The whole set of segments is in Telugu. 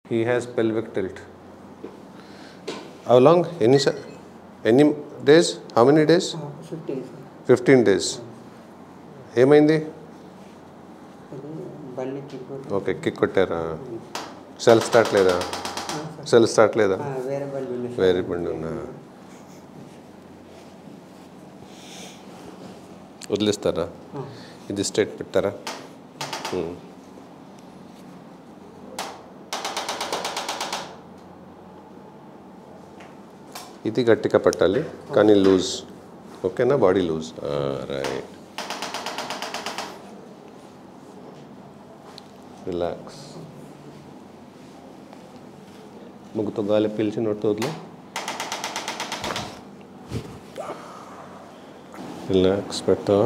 He has pelvic tilt how long ఎన్ని ఎన్ని days how many days fifteen sir fifteen days ఏమైంది ఇది బండి కిక్ ఓకే కిక్ కొట్టారా సెల్ స్టార్ట్ లేదా సెల్ స్టార్ట్ లేదా వేరే బండి ఉంది సార్ వేరే బండి ఉన్నా వదిలేస్తారా ఆ. ఇది స్టేట్ పెట్టారా ఉమ్. ఇది గట్టిగా పట్టాలి కానీ లూజ్ ఓకేనా బాడీ లూజ్ రైట్ రిలాక్స్ ముగ్గుతో గాలి పీల్చి నోటితో వదిలే రిలాక్స్ పెట్టావా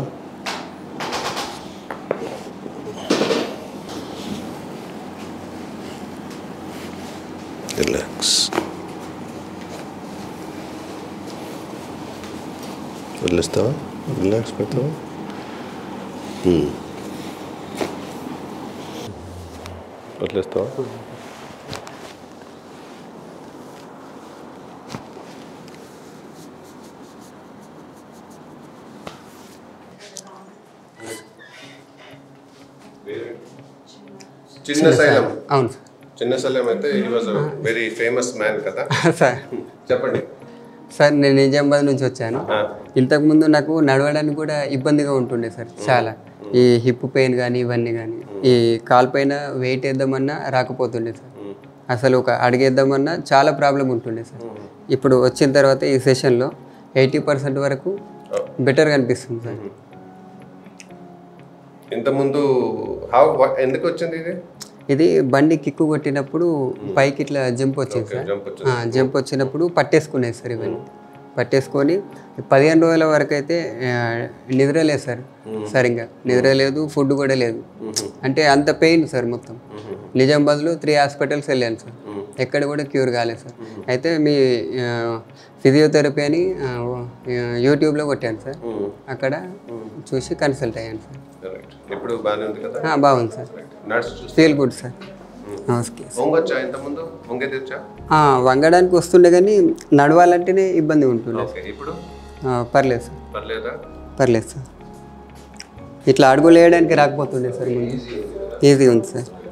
రిలాక్స్ వదిలేస్తావా రిలాక్స్ పెడతావా Hmm. వదిలేస్తావా చిన్న శైలం అవును సార్ చిన్న శైలం అయితే ఈ వాజ్ వెరీ ఫేమస్ మ్యాన్ కదా సార్ చెప్పండి సార్ నేను నిజామాబాద్ నుంచి వచ్చాను ఆ, ఇంతకుముందు నాకు నడవడానికి కూడా ఇబ్బందిగా ఉంటుండే సార్ చాలా ఈ హిప్ పెయిన్ కానీ ఇవన్నీ కానీ ఈ కాలు పైన వెయిట్ వేద్దామన్నా రాకపోతుండే సార్ ఉమ్, అసలు ఒక అడిగేద్దామన్నా చాలా ప్రాబ్లం ఉంటుండే సార్ ఇప్పుడు వచ్చిన తర్వాత ఈ సెషన్లో ఎయిటీ పర్సెంట్ వరకు బెటర్గా అనిపిస్తుంది సార్ ఇంతకుముందు హౌ ఎందుకు వచ్చింది ఇది ఇది బండి కిక్కు కొట్టినప్పుడు పైకి ఇట్లా జంప్ వచ్చింది సార్ జంప్ వచ్చింది ఆ, జంప్ వచ్చినప్పుడు పట్టేసుకునేది సార్ ఇవన్నీ పట్టేసుకొని పదిహేను రోజుల వరకు అయితే ఆ, నిద్ర లేదు సార్ సరిగ్గా నిద్ర లేదు ఫుడ్ కూడా లేదు అంటే అంత పెయిన్ సార్ మొత్తం నిజామాబాద్లో త్రీ హాస్పిటల్స్ వెళ్ళాను సార్ ఎక్కడ కూడా క్యూర్ కాలేదు సార్ అయితే మీ ఆ, ఫిజియోథెరపీ అని ఆ, యూట్యూబ్లో కొట్టాను సార్ ఉమ్, అక్కడ చూసి కన్సల్ట్ అయ్యాను సార్ రైట్ ఇప్పుడు బాగానే ఉంది కదా ఆ, బాగుంది సార్ నడిచి చూస్తే ఫీల్ గుడ్ సార్ నమస్తే వంగొచ్చా ఇంతకుముందు వంగేది వచ్చా ఆ, వంగడానికి వస్తుండే కానీ నడవాలంటేనే ఇబ్బంది ఉంటుండే ఓకే ఇప్పుడు ఆ, పర్లేదు సార్ పర్లేదా పర్లేదు సార్ ఇట్లా అడుగులు వేయడానికి రాకపోతుండే సార్ ముందు ఈజీ ఉంది సార్